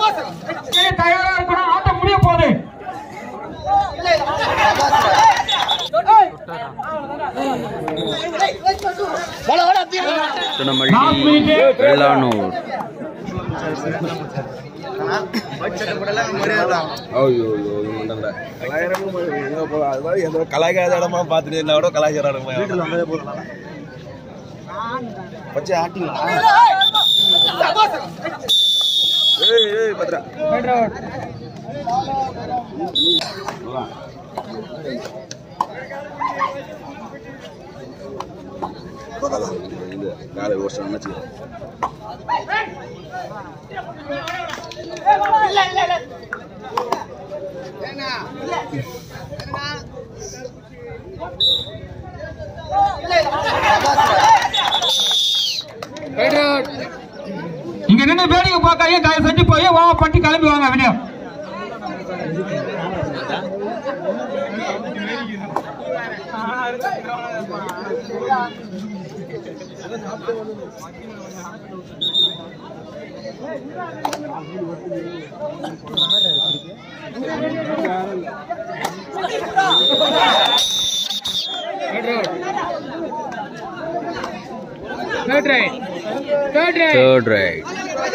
தயாரா இருக்கணும் ஆட்டம் முடிய போகுது திருநெல்வேலி வெள்ளானூர் கலாய்க்காத இடமா பார்த்துட்டு என்ன விட கலாய்க்கிறானுங்க வச்சு ஆட்டிங்களா ஏய் ஏய் பத்ரா இது காலை வருஷம் நினச்சி இங்க நின்று வேடிக்கை பார்க்காதீங்க தயவு செஞ்சு போய் வா பட்டி கிளம்பி வாங்க வெளியே தேர்ட் ரைட்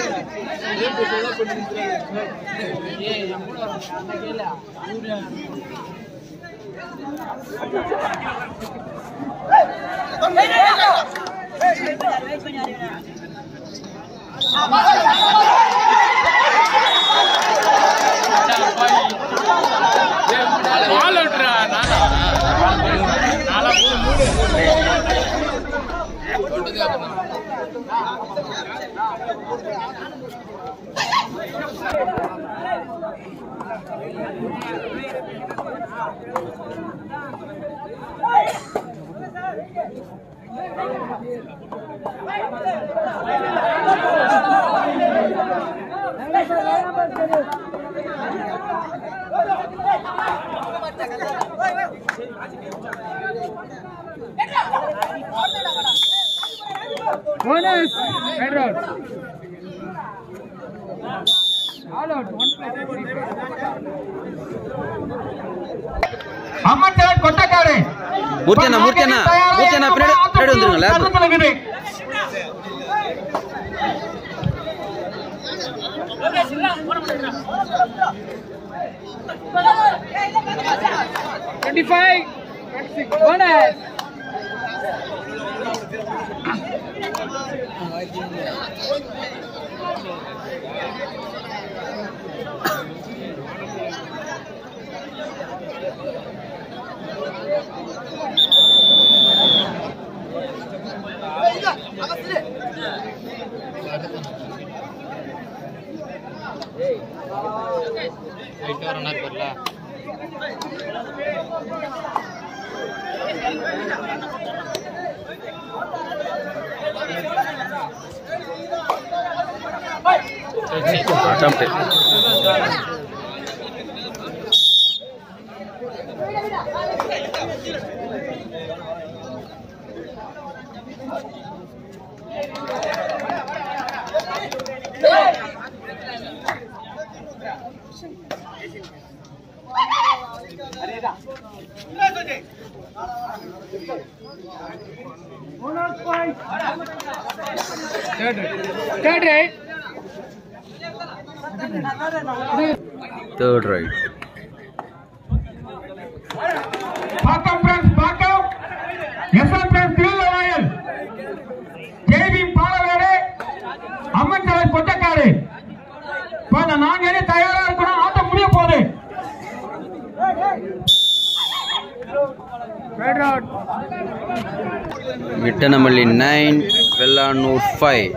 அம்மன் கொட்டக்காரு மூர்த்தி அண்ணா, மூர்த்தி அண்ணா, மூர்த்தி அண்ணா, பின்னாடி- பின்னாடி வந்துருங்க, லேப். இருக்குது attempt third right Pakkam France Pakkam SL பிரான்ஸ் திருவள்ளாயல் கேவி பாலவேடு அம்மன் தலை கொட்டக்காரு இப்ப இந்த நான்கு அணி தயாரா இருக்கணும் ஆட்டம் முடிய போகுது விட்டனமல்லி nine Vellanur five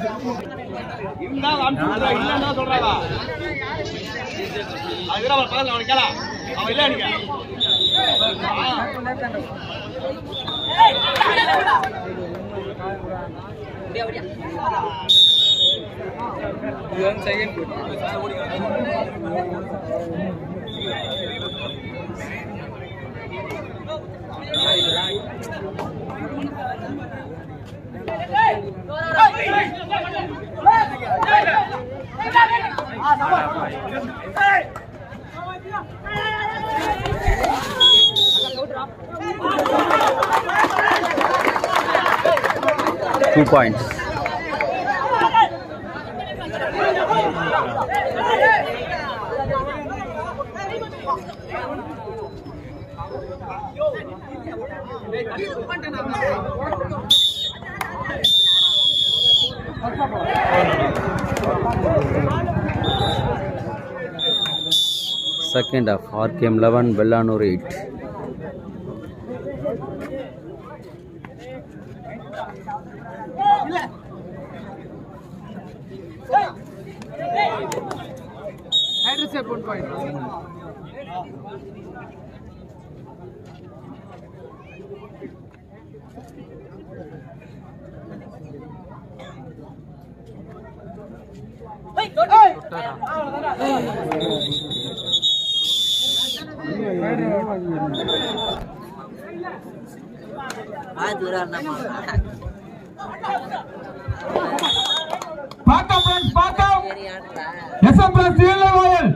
Two points. Second half, RKM 11, Bellanur 8. பார்த்தோம் ஃப்ரெண்ட்ஸ் பார்த்தோம் SM plus Tirunelveli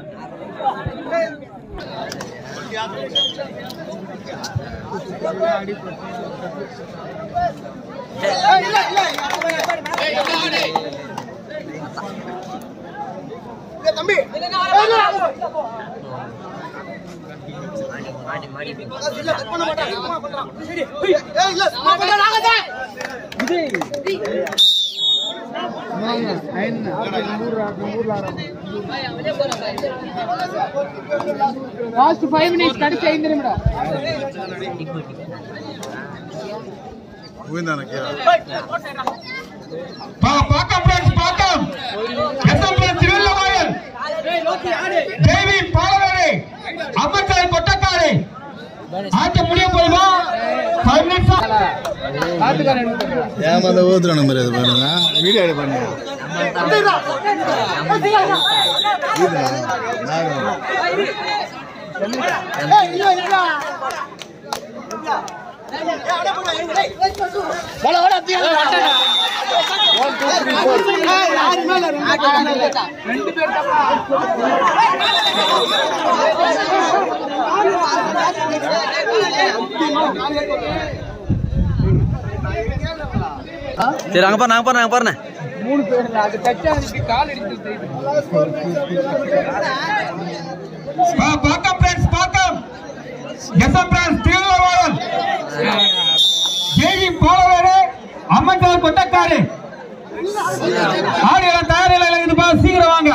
last five minutes கடைசி ஐந்து நிமிடம் பா- பார்த்தோம் ஃப்ரெண்ட்ஸ் பார்த்தோம் எஸ்எம் பிளஸ் திருநெல்வேலி தேவி பாலவேடு அம்மச்சாய் கொட்டக்காடு ஆட்டம் முடிய போதுமா ஃபைவ் மினிட்ஸ் பார்த்துக்காரன் எடுத்து ஏமாந்த ஊத்துறானு மாதிரி அது பாருங்க வீடியோ எடு பண்ணுங்க ரெண்டு பேர் சரி அங்க பாரு நாங்க பாரு நாங்க பாருண்ணே மூணு பேர் அது டச் ஆகிட்டு கால் எடுத்து பா- பார்த்தோம் ஃப்ரெண்ட்ஸ் பார்த்தோம் எஸ்எம் பிளஸ் திருநெல்வேலி தேவி பாலவேடு அம்மச்சாய் கொட்டக்காடு ஆடு எல்லாம் தயார் நிலையில இருக்குதுப்பா சீக்கிரம் வாங்க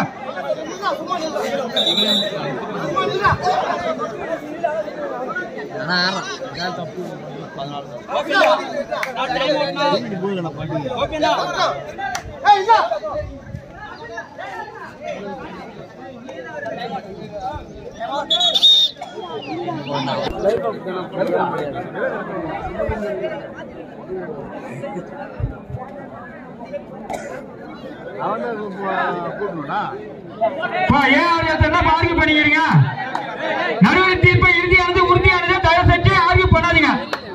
பா, ஏன் ஆர்கியூ என்ன ஆர்கியூ பண்ணிக்கிறீங்க நடுவர் தீர்ப்பு இறுதியானது உறுதியானது தயவு செஞ்சு ஆர்கியூ பண்ணாதீங்க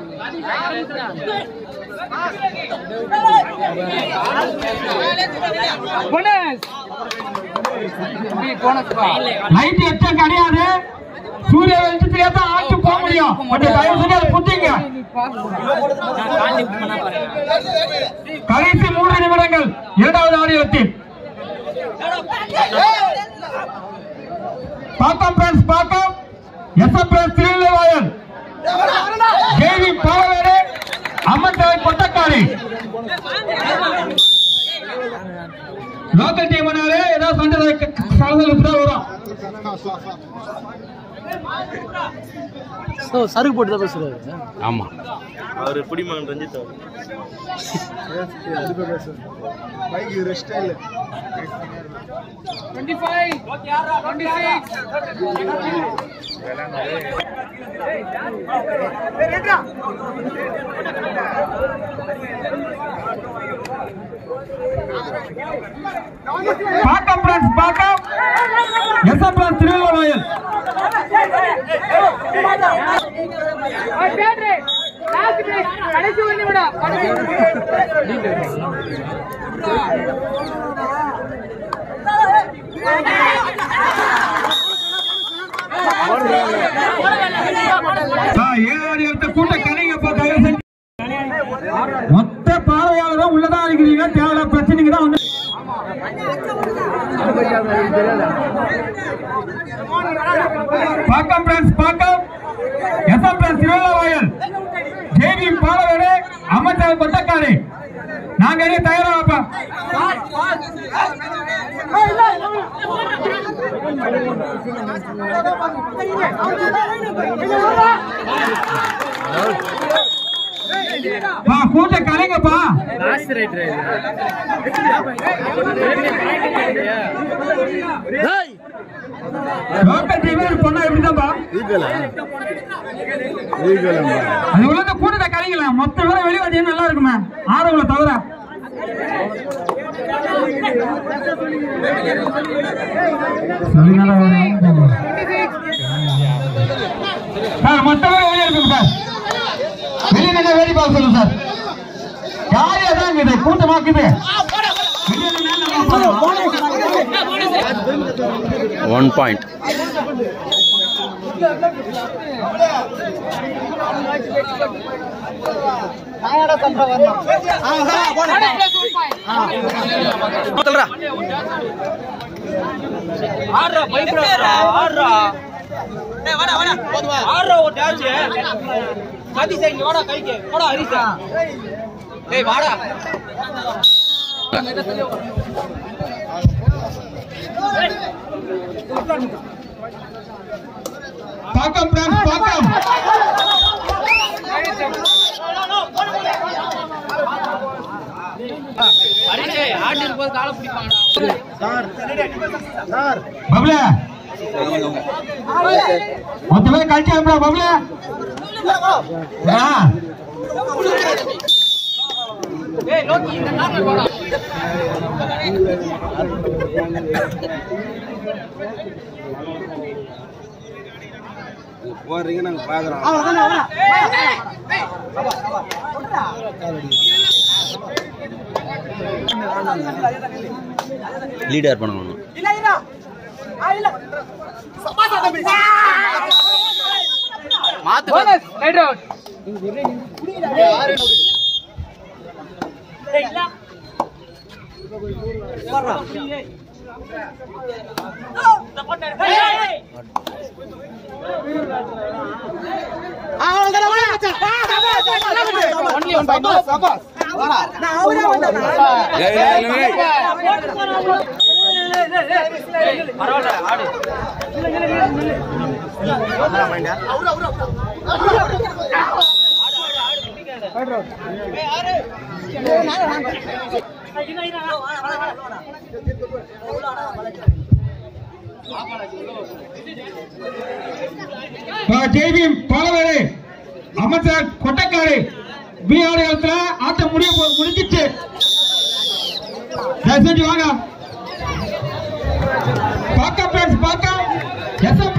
போனஸ் போனஸ் பா லைட் எச்சம் கிடையாது சூரிய வெளிச்சத்திலே தான் ஆட்டு போக முடியும் கொஞ்சம் தயவு செஞ்சு அதை புரிஞ்சுங்க கடைசி மூன்று நிமிடங்கள் இரண்டாவது ஆடியோத்தில் பார்த்தோம் ஃப்ரெண்ட்ஸ் பார்த்தோம் எஸ்எம் பிளஸ் திருநெல்வேலி தேவி பாலவேடு அம்மன் கொட்டக்காரி லோக்கல் டீம்னாலே ஏதாவது சண்டை சலசலப்பு தான் வரும் சருக்கு போட்டு தான் பேசுறாரு ஆமா அவர் பிடிமகன் ரஞ்சித் அவர் twenty five twenty six Pakkam France Pakkam SM friends Thiruvalluvayal கடைசி ஒண்ணு விடா ஆ, ஏழாவது இடத்த கூட்ட கலைங்கப்பா தயவு செஞ்சு மொத்த பார்வையாளரும் உள்ளதான் இருக்கிறீங்க தேவையில்ல பிரச்சனைக்கு தான் வந்து Pakkam France Pakkam SM friends Thiruvalluvayal ஜேவி பாலவேடு அமைச்சர் கொட்டக்காடு நாங்க எங்க தயாரா வைப்பா பா கூட்ட கலைங்கப்பா லோக்கல் டிவி பொண்ணா எப்படிதான்ப்பா அது உள்ள இந்த கூட்டத்தை கலைக்கலாம் மொத்த பேரும் வெளியே வந்து நல்லா இருக்குமே ஆரோவில் தவிர சொல்லுங்கடா சார் மொத்த பேரும் வெளியே இருக்குங்க சார் வெளியே நின்று வேடி பார்க்க சொல்லுங்க சார் யார் அதான் இது கூட்டமாக்குது வெளியே நின்னு நம்ம பார்க்கலாம். ஒன் பாயிண்ட் சொல்றா பாக்கம் பிரான்ஸ் பாக்கம் பப்ளே மொத்த பேர் கழிச்சு அனுப்புடா பப்ளே ஆ. போறீங்க நாங்க பாக்குறோம் லீடர் பண்ணணும் மாத்து bonus right out only one point ஜெய்பி பாலவேடு அமைச்சர் கொட்டக்காடு பீகார் காலத்துல ஆட்டம் முடிய போ- முடிஞ்சிச்சு தயவு செஞ்சு வாங்க பாக்கம் பிரான்ஸ் பாக்கம் எஸ்எம்